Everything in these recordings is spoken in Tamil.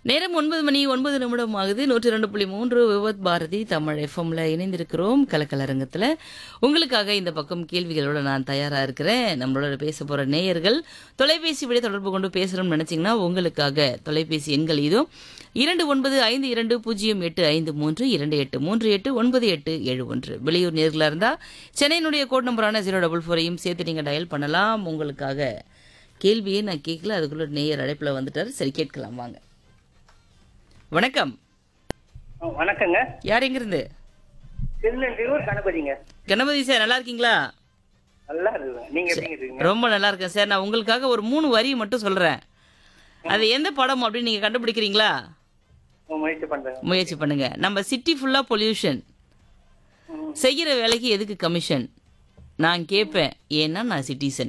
நேரம் ஒன்பது மணி ஒன்பது நிமிடம் ஆகுது நூற்றி ரெண்டு புள்ளி மூன்று விவத் பாரதி தமிழ் எஃப்எம்ல இணைந்திருக்கிறோம் கலக்கலரங்கத்தில் உங்களுக்காக இந்த பக்கம் கேள்விகளோட நான் தயாரா இருக்கிறேன் நம்மளோட பேச போற நேயர்கள் தொலைபேசி வழி தொடர்பு கொண்டு பேசணும்னு நினைச்சீங்கன்னா உங்களுக்காக தொலைபேசி எண்கள் இதோ இரண்டு ஒன்பது ஐந்து இரண்டு பூஜ்ஜியம் எட்டு ஐந்து மூன்று இரண்டு எட்டு மூன்று எட்டு ஒன்பது எட்டு ஏழு ஒன்று வெளியூர் நேர்களாக இருந்தால் சென்னையினுடைய கோட் நம்பரான ஜீரோ டபுள் ஃபோரையும் சேர்த்து நீங்கள் டயல் பண்ணலாம் உங்களுக்காக கேள்வியே நான் கேட்கல அதுக்குள்ள நேயர் அழைப்பில் வந்துட்டார் சரி கேட்கலாம் வாங்க வணக்கம் ஆ, வணக்கங்க யார் எங்கிருந்து திருநெல்வேலூர் கணபதிங்க கணபதி சார் நல்லா இருக்கீங்களா நல்லா இருக்குங்க நீங்க எப்படிங்க இருக்கீங்க ரொம்ப நல்லா இருக்கேன் சார் நான் உங்களுக்காக ஒரு மூணு வரி மட்டும் சொல்றேன் அது எந்த படம் அப்படின்னு நீங்க கண்டுபிடிக்கிறீங்களா உங்க முயற்சி பண்றேங்க முயற்சி பண்ணுங்க நம்ம சிட்டி ஃபுல்லா பொல்யூஷன் ம். செய்யற வேலைக்கு எதுக்கு கமிஷன் நான் கேட்பேன் ஏன்னா நான் சிட்டிசன்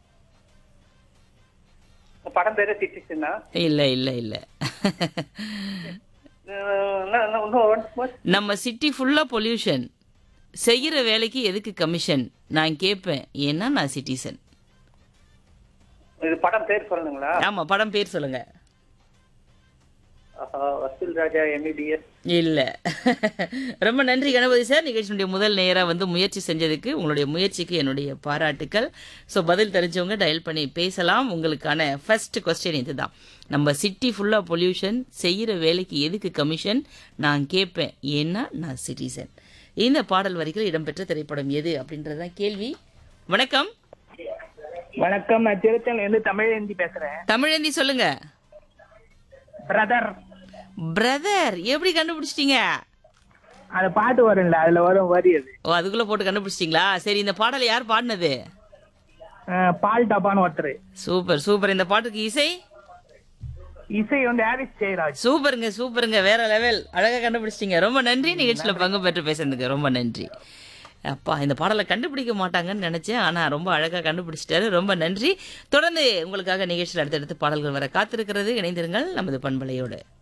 படம் பேரு சிட்டிசனா இல்ல இல்ல இல்ல இன்னும் நம்ம சிட்டி ஃபுல்லா பொல்யூஷன் செய்யற வேலைக்கு எதுக்கு கமிஷன் நான் கேட்பேன் ஏன்னா நான் சிட்டிசன் இது படம் பேர் சொல்லணுங்களா ஆமா படம் பேர் சொல்லுங்க ஆஹா, வசூல் ராஜா எம்பிபிஎஸ் இல்ல ரொம்ப நன்றி கணபதி சார் நிகழ்ச்சியினுடைய முதல் நேரா வந்து முயற்சி செஞ்சதுக்கு உங்களுடைய முயற்சிக்கு என்னுடைய பாராட்டுக்கள் ஸோ பதில் தெரிஞ்சவங்க டயல் பண்ணி பேசலாம் உங்களுக்கான ஃபர்ஸ்ட் கொஸ்டின் இதுதான் நம்ம சிட்டி ஃபுல்லா பொல்யூஷன் செய்யற வேலைக்கு எதுக்கு கமிஷன் நான் கேட்பேன் ஏன்னா நான் சிட்டிசன் இந்த பாடல் வரிகள் இடம்பெற்ற திரைப்படம் எது அப்படின்றதுதான் கேள்வி வணக்கம் வணக்கம் நான் திருத்தல இருந்து தமிழேந்தி பேசுறேன் தமிழந்தி சொல்லுங்க பிரதர் பிரதர் எப்படி கண்டுபிடிச்சிட்டீங்க அந்த பாட்டு வரும்ல அதுல வரும் வரி அது ஓ அதுக்குள்ள போட்டு கண்டுபிடிச்சிட்டீங்களா சரி இந்த பாடலை யார் பாடினது பால் டப்பான்னு ஒருத்தர் சூப்பர் சூப்பர் இந்த பாட்டுக்கு இசை இசை வந்து ஹாரிஸ் ஜெயராஜ் சூப்பருங்க சூப்பருங்க வேற லெவல் அழகா கண்டுபிடிச்சிட்டீங்க ரொம்ப நன்றி நிகழ்ச்சியில பங்கு பெற்று பேசுறதுக்கு ரொம்ப நன்றி அப்பா இந்த பாடலை கண்டுபிடிக்க மாட்டாங்கன்னு நினைச்சேன் ஆனா ரொம்ப அழகா கண்டுபிடிச்சிட்டாரு ரொம்ப நன்றி தொடர்ந்து உங்களுக்காக நிகழ்ச்சியில் அடுத்தடுத்து பாடல்கள் வர காத்திருக்கிறது இணைந்திருங்கள் நமது பண்பலையோடு